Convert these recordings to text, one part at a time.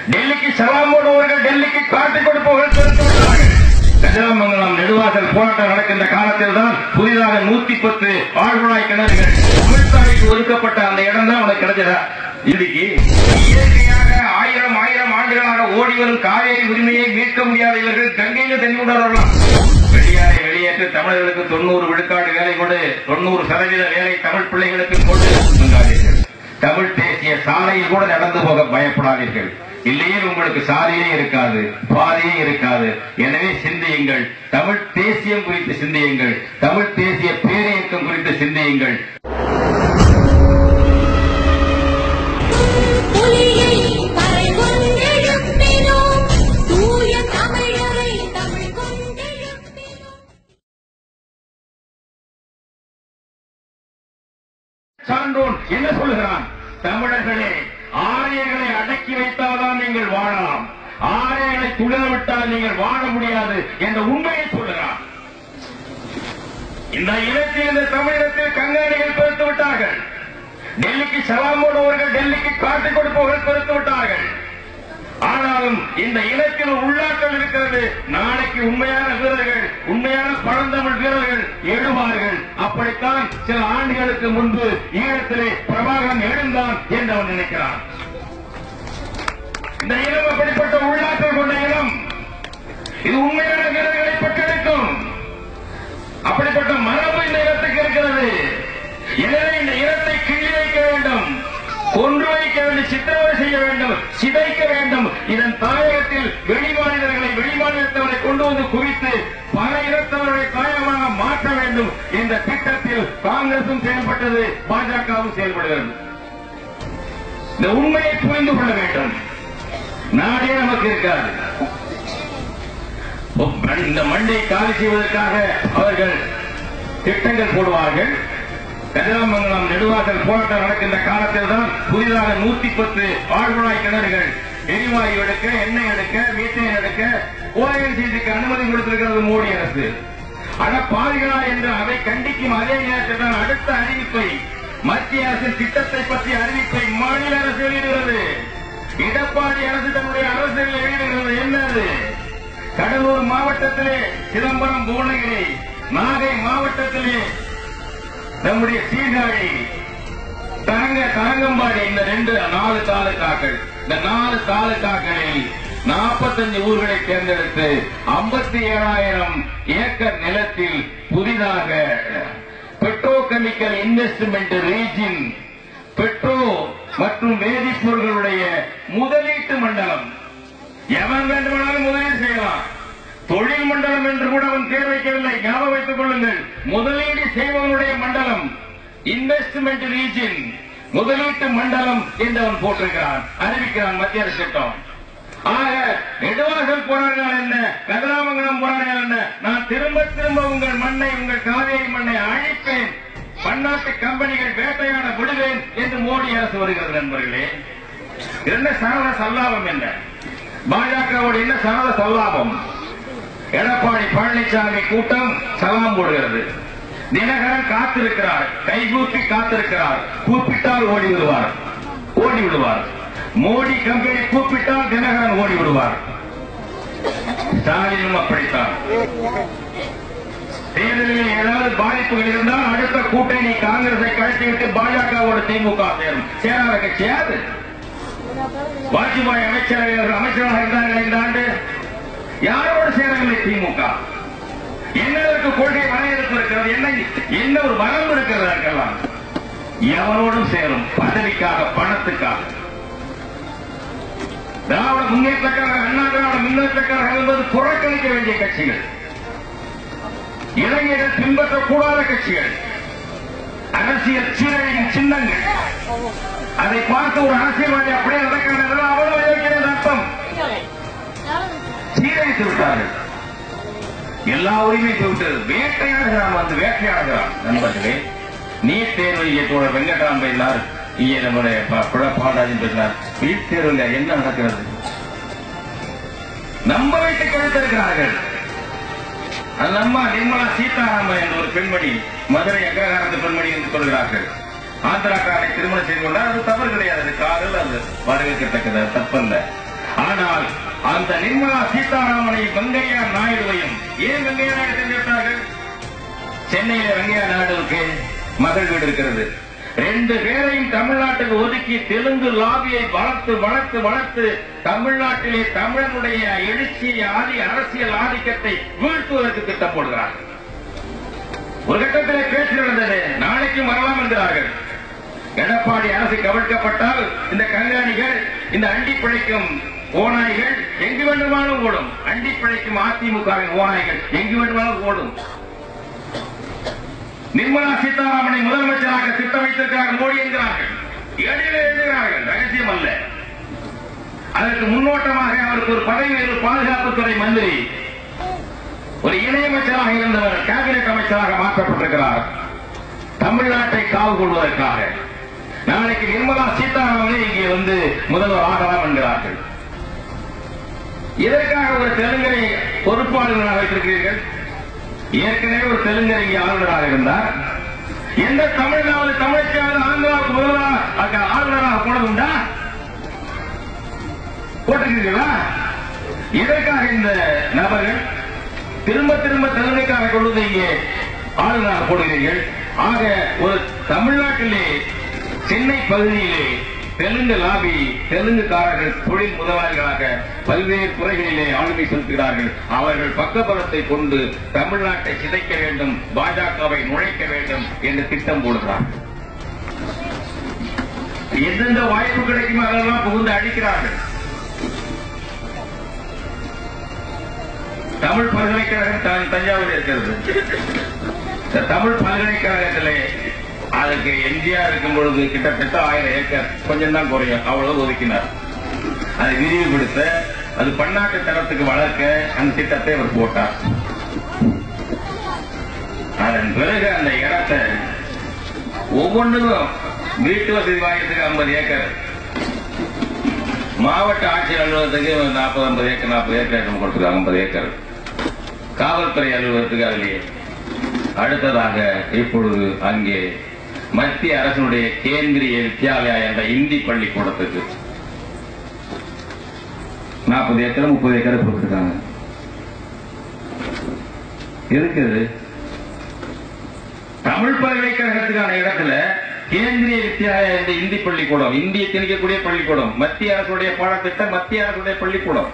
டெல்லிக்கு சலாம் போடுபவர்கள் டெல்லிக்கு காட்டிக் கொடுப்பவர்கள் திறந்து விட்டார்கள் கதிராமங்கலம் நெடுவாசல் போராட்டம் நடக்கின்ற காலத்தில் தான் புதிதாக நூத்தி பத்து ஆழ்குழாய் கிணறுகள் தமிழ்தாய்க்கு ஒதுக்கப்பட்ட அந்த இடம் தான் உனக்கு கிடைச்சதா இன்னைக்கு இயற்கையாக ஆயிரம் ஆயிரம் ஆண்டுகளாக ஓடி வரும் காவேரி உரிமையை மீட்க முடியாத இவர்கள் கங்கையில தென் வரலாம் வெளியாரை வெளியேற்று தமிழர்களுக்கு தொண்ணூறு விழுக்காடு வேலை கொடு தொண்ணூறு சதவீத வேலை தமிழ் பிள்ளைகளுக்கு கொண்டு சொன்னார்கள் தமிழ் தேசிய சாலையில் கூட நடந்து போக பயப்படாதீர்கள் இல்லையே உங்களுக்கு சாலையே இருக்காது பாதையே இருக்காது எனவே சிந்தியுங்கள் தமிழ் தேசியம் குறித்து சிந்தியுங்கள் தமிழ் தேசிய பேரியக்கம் குறித்து சிந்தியுங்கள் புலியை கரை கொண்டெழுப்பினோம் தூய தமிழரை தமிழ் கொண்டெழுப்பினோம் சான்றோன் என்ன சொல்லுகிறான் தமிழர்களே ஆரியர்களை அடக்கி வைத்தால்தான் நீங்கள் வாழலாம் ஆரியர்களை துளிர விட்டால் நீங்கள் வாழ முடியாது என்ற உண்மையை சொல்லுகிறான் இந்த இனத்தில் இந்த தமிழகத்தில் கங்காணிகள் பெருத்து விட்டார்கள் டெல்லிக்கு சலாம் போடுபவர்கள் டெல்லிக்கு காட்டிக் கொடுப்பவர்கள் பெருத்து விட்டார்கள் ஆனாலும் இந்த இனத்தில் உள்ளாற்றல் இருக்கிறது நாளைக்கு உண்மையான வீரர்கள் உண்மையான பழந்தமிழ் வீரர்கள் எழுவார்கள் அப்படித்தான் சில ஆண்டுகளுக்கு முன்பு ஈழத்திலே பிரபாகரன் எழுந்தான் என்று அவன் நினைக்கிறான் இந்த இனம் அப்படிப்பட்ட உள்ளாற்றல் கொண்ட இனம் இது உண்மையான வீரர்களை பெற்றெடுக்கும் அப்படிப்பட்ட மரபு இந்த இடத்துக்கு இருக்கிறது எனவே இந்த இடத்தை கிள்ளி வைக்க வேண்டும் கொன்று வைக்க வேண்டும் சித்திரவதை செய்ய வேண்டும் சிதைக்க வேண்டும் இதன் தாயகத்தில் வெளிமாநிலங்களை வெளிமாநிலத்தவரை கொண்டு வந்து குவித்து பல இனத்தவர்களை தாயகமாக மாற்ற வேண்டும் என்ற திட்டத்தில் காங்கிரசும் செயல்பட்டது பாஜகவும் செயல்படுகிறது இந்த உண்மையை புரிந்து கொள்ள வேண்டும் நாடே நமக்கு இருக்காது இந்த மண்ணை காலி செய்வதற்காக அவர்கள் திட்டங்கள் போடுவார்கள் கதிராமங்கலம் நெடுவாசல் போராட்டம் நடக்கின்ற காலத்தில் தான் புதிதாக நூத்தி பத்து ஆழ்குழாய் கிணறுகள் எரிவாயு எடுக்க எண்ணெய் எடுக்க மீத்தேன் எடுக்க ஓஎன்சிசிக்கு அனுமதி கொடுத்திருக்கிறது மோடி அரசு அட பாவிகளா என்று அதை கண்டிக்கும் அதே நேரத்தில் தான் அடுத்த அறிவிப்பை மத்திய அரசின் திட்டத்தை பற்றிய அறிவிப்பை மாநில அரசு வெளியிடுகிறது எடப்பாடி அரசு தன்னுடைய அரசியல் வெளியிடுகிறது என்னது கடலூர் மாவட்டத்திலே சிதம்பரம் புவனகிரி நாகை மாவட்டத்திலே நம்முடைய சீர்காழி தரங்க தரங்கம்பாடி இந்த ரெண்டு நாலு தாலுக்காக்கள் இந்த நாலு தாலுக்காக்களில் நாற்பத்தஞ்சு ஊர்களை தேர்ந்தெடுத்து ஐம்பத்தி ஏழாயிரம் ஏக்கர் நிலத்தில் புதிதாக petrochemical investment region petro மற்றும் வேதிப்பொருட்களுடைய முதலீட்டு மண்டலம் எவன் வேண்டுமானாலும் முதலீடு செய்யலாம் தொழில் மண்டலம் என்று கூட அவன் பேர் வைக்கவில்லை ஞாபகம் வைத்துக் கொள்ளுங்கள் முதலீடு செய்பவனுடைய மண்டலம் இன்வெஸ்ட்மெண்ட் ரீஜின் முதலீட்டு மண்டலம் என்று அவன் போட்டிருக்கிறான் அறிவிக்கிறான் மத்திய அரசு திட்டம் ஆக நெடுவாசல் போராடினால் என்ன கதிராமங்கலம் போராடினால் என்ன நான் திரும்ப திரும்ப உங்கள் மண்ணை உங்கள் காவேரி மண்ணை அழிப்பேன் பன்னாட்டு கம்பெனிகள் வேட்டையாட விடுவேன் என்று மோடி அரசு வருகிறது நண்பர்களே என்ன சரள சல்லாபம் என்ன பாஜகவோட என்ன சரள சல்லாபம் எடப்பாடி பழனிசாமி கூட்டம் சலாம் போடுகிறது தினகரன் காத்திருக்கிறார் கைகூப்பி காத்திருக்கிறார் கூப்பிட்டால் ஓடி விடுவார் ஓடி விடுவார் மோடி கம்பெனி கூப்பிட்டால் தினகரன் ஓடி விடுவார் ஸ்டாலினும் அப்படித்தான் தேர்தலில் ஏதாவது பாதிப்புகள் இருந்தால் அடுத்த கூட்டணி காங்கிரஸை கழட்டிவிட்டு பாஜகவோட திமுக சேரும் சேராத கட்சி யாரு வாஜ்பாய் அமைச்சரவை அமைச்சராக இருந்தார்கள் இந்த ஆண்டு யாரோடு சேரவில்லை திமுக என்னதற்கு கொள்கை வரையறுப்பு இருக்கிறது என்ன என்ன ஒரு வரம்பு இருக்கிறது அதற்கெல்லாம் எவனோடும் சேரும் பதவிக்காக பணத்துக்காக திராவிட முன்னேற்ற கழகம் அண்ணா திராவிட முன்னேற்ற கழகம் என்பது புறக்கணிக்க வேண்டிய கட்சிகள் இளைஞர்கள் பின்பற்றக்கூடாத கட்சிகள் அரசியல் சீரழியின் சின்னங்கள் அதை பார்த்து ஒரு அரசியல்வாதி அப்படியே நடக்கிறது அவ்வளவு யோகிக்கிறது அர்த்தம் சீரழித்து விட்டார்கள் எல்லா உரிமையும் போய்விட்டது வேட்டையாடுகிறான் வந்து வேட்டையாடுகிறான் நண்பர்களே நீட் தேர்வு இங்கே தோழர் வெங்கடாம்பை பேசினார் இங்கே நம்முடைய ப- புல பாலராஜன் பேசினார் நீட் தேர்வுல என்ன நடக்கிறது நம்ப வைத்து கழித்திருக்கிறார்கள் அது அம்மா நிர்மலா சீதாராமன் என்ற ஒரு பெண்மணி மதுரை அக்ரஹாரத்து பெண்மணி என்று சொல்கிறார்கள் ஆந்திராக்காரை திருமணம் செய்து கொண்டால் அது தவறு கிடையாது அது காதல் அது வரவேற்கத்தக்கது அது தப்பல்ல ஆனால் அந்த நிர்மலா சீதாராமனையும் வெங்கையா நாயுடுவையும் ஏன் வெங்கையா நாயுடு தேர்ந்தெடுத்தார்கள் சென்னையில வெங்கையா நாயுடுவுக்கு மகள் வீடு இருக்கிறது ரெண்டு பேரையும் தமிழ்நாட்டுக்கு ஒதுக்கி தெலுங்கு லாபியை வளர்த்து வளர்த்து வளர்த்து தமிழ்நாட்டிலே தமிழனுடைய எழுச்சி ஆதி அரசியல் ஆதிக்கத்தை வீழ்த்துவதற்கு திட்டம் போடுகிறார்கள் ஒரு கட்டத்திலே பேச்சு நடந்தது நாளைக்கும் வரலாம் என்கிறார்கள் எடப்பாடி அரசு கவிழ்க்கப்பட்டால் இந்த கண்காணிகள் இந்த அண்டி பிழைக்கும் ஓநாய்கள் எங்கு வேண்டுமானாலும் ஓடும் அண்டி பிழைக்கும் அதிமுகவின் ஓநாய்கள் எங்கு வேண்டுமானாலும் ஓடும் நிர்மலா சீதாராமனை முதலமைச்சராக திட்டம் வைத்திருக்கிறார்கள் மோடி என்கிறார்கள் இடையில எழுதுகிறார்கள் ரகசியம் அல்ல அதற்கு முன்னோட்டமாக அவருக்கு ஒரு பதவி உயர்வு பாதுகாப்புத்துறை மந்திரி ஒரு இணையமைச்சராக இருந்தவர் கேபினெட் அமைச்சராக மாற்றப்பட்டிருக்கிறார் தமிழ்நாட்டை காவல் கொள்வதற்காக நாளைக்கு நிர்மலா சீதாராமனே இங்கே வந்து முதல்வர் ஆகலாம் என்கிறார்கள் இதற்காக ஒரு தெலுங்கரை பொறுப்பாளர்களாக வைத்திருக்கிறீர்கள் ஏற்கனவே ஒரு தெலுங்கர் இங்கே ஆளுநராக இருந்தார் எந்த தமிழ்நாடு தமிழச்சாவது ஆந்திராவுக்கு முதல்வராக ஆளுநராக போனதுண்டா போட்டிருக்கீங்களா இதற்காக இந்த நபர்கள் திரும்ப திரும்ப தெலுங்குக்காக கொண்டு இங்கே ஆளுநராக போடுகிறீர்கள் ஆக ஒரு தமிழ்நாட்டிலே சென்னை பகுதியிலே தெலுங்கு லாபி தெலுங்குக்காரர்கள் தொழில் முதலாளிகளாக பல்வேறு துறைகளிலே ஆளுமை செலுத்துகிறார்கள் அவர்கள் பக்கபலத்தை கொண்டு தமிழ்நாட்டை சிதைக்க வேண்டும் பாஜகவை நுழைக்க வேண்டும் என்று திட்டம் போடுகிறார்கள் எந்தெந்த வாய்ப்பு கிடைக்குமோ அதெல்லாம் புகுந்து அடிக்கிறார்கள் தமிழ் பல்கலைக்கழகம் த- தஞ்சாவூர் இருக்கிறது இந்த தமிழ் பல்கலைக்கழகத்திலே அதுக்கு எம்ஜிஆர் இருக்கும் பொழுது கிட்டத்தட்ட ஆயிரம் ஏக்கர் கொஞ்சம் தான் குறையும் அவ்வளவு ஒதுக்கினார் அதை விரிவுபடுத்த அது பன்னாட்டு தரத்துக்கு வளர்க்க அந்த திட்டத்தை அவர் போட்டார் அதன் பிறகு அந்த இடத்தை ஒவ்வொன்றுக்கும் வீட்டு வசதி வாங்கியதுக்கு ஐம்பது ஏக்கர் மாவட்ட ஆட்சியர் அலுவலகத்துக்கு நாற்பது ஐம்பது ஏக்கர் நாற்பது ஏக்கர் நம்ம கொடுத்துருக்காங்க ஐம்பது ஏக்கர் காவல்துறை அலுவலகத்துக்கு அதுலயே அடுத்ததாக இப்பொழுது அங்கே மத்திய அரசினுடைய கேந்திரிய வித்யாலயா என்ற இந்தி பள்ளிக்கூடத்துக்கு நாற்பது ஏக்கர் முப்பது ஏக்கர் கொடுத்துருக்காங்க இருக்குது தமிழ் பல்கலைக்கழகத்துக்கான இடத்துல கேந்திரிய வித்யாலயா என்ற இந்தி பள்ளிக்கூடம் இந்திய திணிக்கக்கூடிய பள்ளிக்கூடம் மத்திய அரசுடைய பாடத்திட்டம் மத்திய அரசுடைய பள்ளிக்கூடம்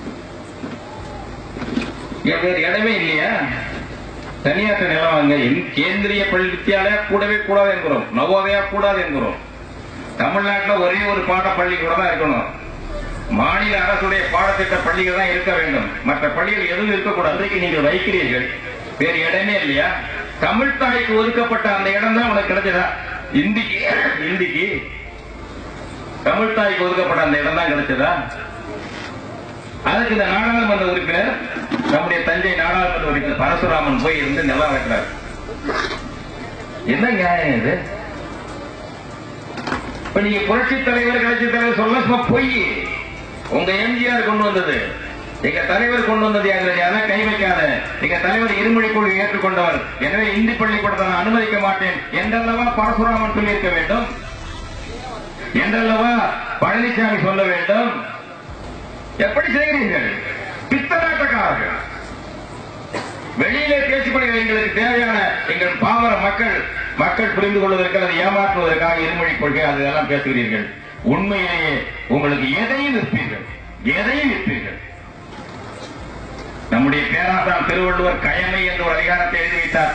ஏன் வேறு இடமே இல்லையா தனியாற்ற நிலம் அங்க இந்~ கேந்திரிய பள்ளி வித்தியாலயா கூடவே கூடாது என்கிறோம் நவோதயா கூடாது என்கிறோம் தமிழ்நாட்டில் ஒரே ஒரு பாட பள்ளிக்கூடம் தான் இருக்கணும் மாநில அரசுடைய பாடத்திட்ட பள்ளிகள் தான் இருக்க வேண்டும் மற்ற பள்ளிகள் எதுவும் இருக்கக்கூடாது அன்றைக்கு நீங்கள் வைக்கிறீர்கள் வேறு இடமே இல்லையா தமிழ் தாய்க்கு ஒதுக்கப்பட்ட அந்த இடம் தான் உனக்கு கிடைச்சதா இந்திக்கு இந்திக்கு தமிழ் தாய்க்கு ஒதுக்கப்பட்ட அந்த இடம் தான் கிடைச்சதா அதுக்கு இந்த நாடாளுமன்ற உறுப்பினர் நம்முடைய தஞ்சை நாடாளுமன்ற உறுப்பினர் பரசுராமன் போய் இருந்து நிலம் வைக்கிறார் என்ன நியாயம் இது இப்ப நீங்க புரட்சி தலைவர் கட்சி தலைவர் சொல்ல சும்மா பொய் உங்க எம்ஜிஆர் கொண்டு வந்தது எங்க தலைவர் கொண்டு வந்தது எங்களை யாரும் கை வைக்காத எங்க தலைவர் இருமொழி கொள்கை ஏற்றுக்கொண்டவர் எனவே இந்தி பள்ளிக்கூடத்தை நான் அனுமதிக்க மாட்டேன் என்றல்லவா பரசுராமன் சொல்லியிருக்க வேண்டும் என்றல்லவா பழனிசாமி சொல்ல வேண்டும் எப்படி செய்கிறீர்கள் பித்தராட்டக்காரர்கள் வெளியிலே பேசிப்படுகிற எங்களுக்கு தேவையான எங்கள் பாமர மக்கள் மக்கள் புரிந்து கொள்வதற்கு அதை ஏமாற்றுவதற்காக இருமொழி கொள்கை அதெல்லாம் பேசுகிறீர்கள் உண்மையிலேயே உங்களுக்கு எதையும் விற்பீர்கள் எதையும் விற்பீர்கள் நம்முடைய பேராசான் திருவள்ளுவர் கயமை என்ற ஒரு அதிகாரத்தை எழுதி வைத்தார்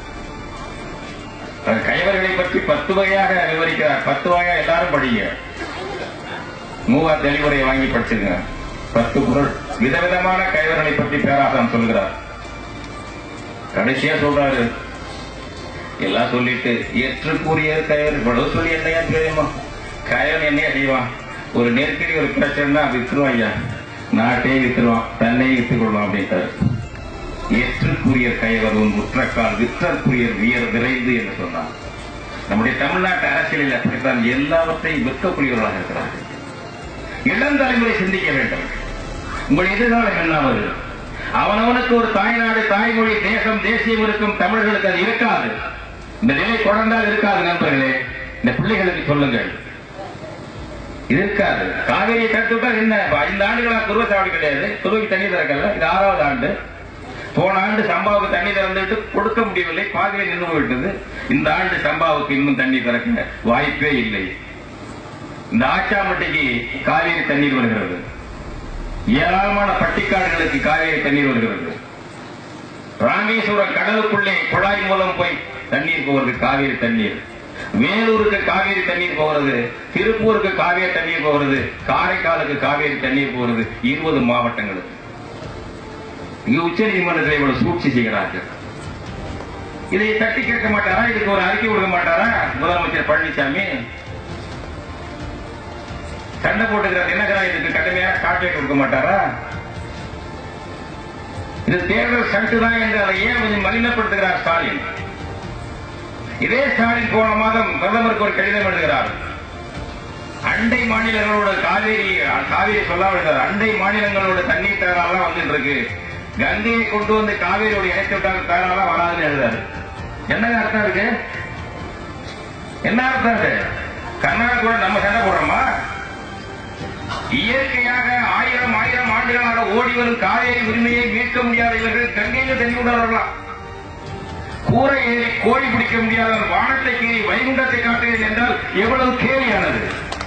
அவர் கயவர்களை பற்றி பத்து வகையாக விவரிக்கிறார் பத்து வகையா எல்லாரும் படிங்க மூவா தெளிவுரையை வாங்கி படிச்சிருங்க பத்து குரல் விதவிதமான கைவர்களை பற்றி பேராசான் சொல்கிறார் கடைசியா சொல்றாரு எல்லாம் சொல்லிட்டு ஏற்று கூறிய கயவர் இவ்வளவு சொல்லி என்னையா தெரியுமா கயவன் என்னையா செய்வான் ஒரு நெருக்கடி ஒரு பிரச்சனைனா வித்துருவான் ஐயா நாட்டே வித்துருவான் தன்னை வித்துக் கொள்வான் அப்படின்ட்டாரு ஏற்றுக்குரிய கயவர் உன் உற்றக்கால் விற்றற்குரியர் வியர் விரைந்து என்று சொன்னார் நம்முடைய தமிழ்நாட்டு அரசியலில் அப்படித்தான் எல்லாவற்றையும் விற்கக்கூடியவர்களாக இருக்கிறார்கள் இளம் தலைமுறை சிந்திக்க வேண்டும் உங்கள் எதிர்காலம் என்னாவது அவனவனுக்கு ஒரு தாய்நாடு தாய்மொழி தேசம் தேசியம் இருக்கும் தமிழர்களுக்கு அது இருக்காது இந்த நிலை தொடர்ந்தால் இருக்காது நண்பர்களே இந்த பிள்ளைகளுக்கு சொல்லுங்கள் இது இருக்காது காவேரியை தடுத்து விட்டா என்ன இப்ப ஐந்து ஆண்டுகளா குருவசாவடி கிடையாது குருவிக்கு தண்ணி திறக்கல இது ஆறாவது ஆண்டு போன ஆண்டு சம்பாவுக்கு தண்ணி திறந்துட்டு கொடுக்க முடியவில்லை பாதியில நின்று போயிட்டது இந்த ஆண்டு சம்பாவுக்கு இன்னும் தண்ணி திறக்க வாய்ப்பே இல்லை இந்த ஆச்சாம்பட்டிக்கு காவேரி தண்ணீர் வருகிறது ஏராளமான பட்டிக்காடுகளுக்கு காவேரி தண்ணீர் வருகிறது ராமேஸ்வரம் கடலுக்குள்ளே குழாய் மூலம் போய் தண்ணீர் போகிறது காவேரி தண்ணீர் வேலூருக்கு காவேரி தண்ணீர் போகிறது திருப்பூருக்கு காவேரி தண்ணீர் போகிறது காரைக்காலுக்கு காவேரி தண்ணீர் போகிறது இருபது மாவட்டங்களுக்கு இங்க உச்ச நீதிமன்றத்தில் இவ்வளவு சூழ்ச்சி செய்கிறார்கள் இதை தட்டி கேட்க மாட்டாரா இதுக்கு ஒரு அறிக்கை கொடுக்க மாட்டாரா முதலமைச்சர் பழனிசாமி சண்டை போட்டுக்கிறார் என்னங்கிறா இதுக்கு கடுமையாக காட்டுரை கொடுக்க மாட்டாரா இது தேர்தல் சட்டு தான் என்று அதை ஏன் கொஞ்சம் மலினப்படுத்துகிறார் ஸ்டாலின் இதே ஸ்டாலின் போன மாதம் பிரதமருக்கு ஒரு கடிதம் எழுதுகிறார் அண்டை மாநிலங்களோட காவேரி காவேரி சொல்லாவிட்டார் அண்டை மாநிலங்களோட தண்ணீர் தகராறுலாம் வந்துட்டு இருக்கு கங்கையை கொண்டு வந்து காவேரியோட இணைத்து விட்டாங்க தகராறுலாம் வராதுன்னு எழுதாரு என்னங்க அர்த்தம் இருக்கு என்ன அர்த்தம் இருக்கு கர்நாடகா கூட நம்ம சண்டை போடுறோமா இயற்கையாக ஆயிரம் ஆயிரம் ஆண்டுகளாக ஓடி வரும் காவேரி உரிமையை மீட்க முடியாத இவர்கள் கங்கையில் தண்ணி விடுவார்களாம் கூரை ஏறி கோழி பிடிக்க முடியாத வானத்தை கீறி வைகுண்டத்தை காட்டுகிறது என்றால் எவ்வளவு கேலியானது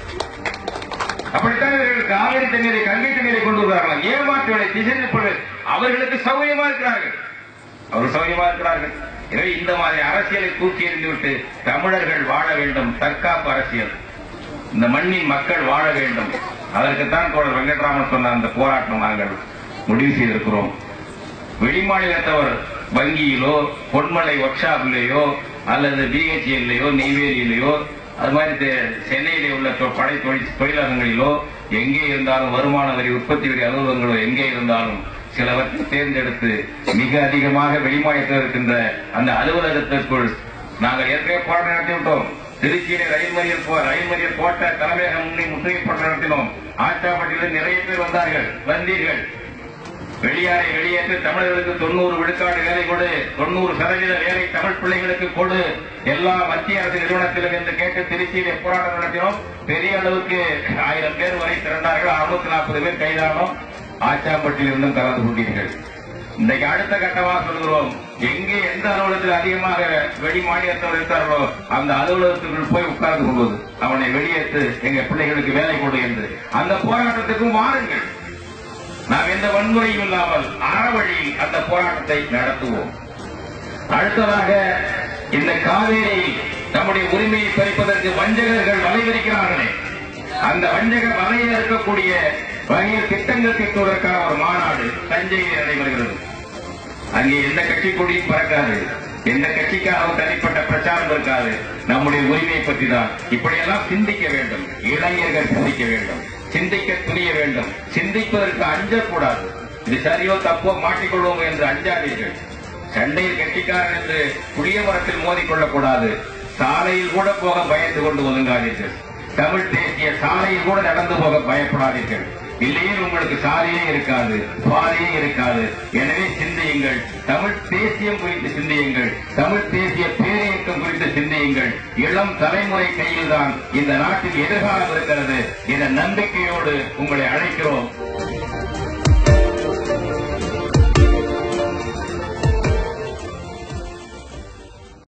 அப்படித்தான் இவர்கள் காவிரி தண்ணீரை கங்கை தண்ணீரை கொண்டு வருகிறார்கள் ஏமாற்று வேலை திசை திருப்பது அவர்களுக்கு சௌகரியமா இருக்கிறார்கள் அவர்கள் சௌகரியமா இருக்கிறார்கள் எனவே இந்த மாதிரி அரசியலை தூக்கி எறிந்துவிட்டு தமிழர்கள் வாழ வேண்டும் தற்காப்பு அரசியல் இந்த மண்ணின் மக்கள் வாழ வேண்டும் அதற்குத்தான் தோழர் வெங்கட்ராமன் சொன்ன அந்த போராட்டம் நாங்கள் முடிவு செய்திருக்கிறோம் வெளிமாநிலத்தவர் வங்கியிலோ பொன்மலை ஒர்க் ஷாப்லயோ அல்லது பிஹெச்எல்லையோ நெய்வேலியிலையோ அது மாதிரி தெ- சென்னையிலே உள்ள தொ- படை தொழில் தொழிலகங்களிலோ எங்கே இருந்தாலும் வருமான வரி உற்பத்தி வரி அலுவலகங்களோ எங்கே இருந்தாலும் சிலவற்றை தேர்ந்தெடுத்து மிக அதிகமாக வெளிமாநிலத்தில் இருக்கின்ற அந்த அலுவலகத்திற்குள் நாங்கள் ஏற்கனவே போராட்டம் நடத்தி விட்டோம் திருச்சியிலே ரயில் மறியல் போ ரயில் மறியல் போட்ட தலைமையகம் முன்னே முற்றுகை போராட்டம் நடத்தினோம் ஆச்சாப்பட்டியில் நிறைய பேர் வந்தார்கள் வந்தீர்கள் வெளியாரை வெளியேற்று தமிழர்களுக்கு தொண்ணூறு விழுக்காடு வேலை கொடு தொண்ணூறு சதவீத வேலை தமிழ் பிள்ளைகளுக்கு கொடு எல்லா மத்திய அரசு நிறுவனத்திலும் என்று கேட்டு திருச்சியிலே போராட்டம் நடத்தினோம் பெரிய அளவுக்கு ஆயிரம் பேர் வரை திரண்டார்கள் அறுநூத்தி நாற்பது பேர் கைதானோம் ஆச்சாம்பட்டியில் இருந்தும் கலந்து கொண்டீர்கள் இன்றைக்கு அடுத்த கட்டமாக சொல்கிறோம் எங்கே எந்த அலுவலகத்தில் அதிகமாக வெளி மாநிலத்தவர் இருக்கிறார்களோ அந்த அலுவலகத்துக்குள் போய் உட்கார்ந்து கொள்வது அவனை வெளியேற்று எங்க பிள்ளைகளுக்கு வேலை கொடு என்று அந்த போராட்டத்துக்கும் வாருங்கள் நாம் எந்த வன்முறையும் இல்லாமல் அறவழியில் அந்த போராட்டத்தை நடத்துவோம் அடுத்ததாக இந்த காவேரியில் நம்முடைய உரிமையை பறிப்பதற்கு வஞ்சகர்கள் வலைவிரிக்கிறார்களே அந்த வஞ்சக வலையில் இருக்கக்கூடிய வகையில் திட்டங்கள் தீட்டுவதற்கான ஒரு மாநாடு தஞ்சையில் நடைபெறுகிறது அங்கே எந்த கட்சி கொடியும் பறக்காது எந்த கட்சிக்காகவும் தனிப்பட்ட பிரச்சாரம் இருக்காது நம்முடைய உரிமையை பற்றி தான் இப்படியெல்லாம் சிந்திக்க வேண்டும் இளைஞர்கள் சிந்திக்க வேண்டும் சிந்திக்க துணிய வேண்டும் சிந்திப்பதற்கு அஞ்சக்கூடாது இது சரியோ தப்போ மாட்டிக்கொள்வோம் என்று அஞ்சாதீர்கள் சண்டையில் கெட்டிக்காரன் என்று புளிய மரத்தில் மோதிக்கொள்ளக்கூடாது சாலையில் கூட போக பயந்து கொண்டு ஒதுங்காதீர்கள் தமிழ் தேசிய சாலையில் கூட நடந்து போக பயப்படாதீர்கள் இல்லையே உங்களுக்கு சாலையே இருக்காது பாதையே இருக்காது எனவே சிந்தியுங்கள் தமிழ் தேசியம் குறித்து சிந்தியுங்கள் தமிழ் தேசிய பேரியக்கம் குறித்து சிந்தியுங்கள் இளம் தலைமுறை கையில்தான் இந்த நாட்டின் எதிர்காலம் இருக்கிறது என்ற நம்பிக்கையோடு உங்களை அழைக்கிறோம்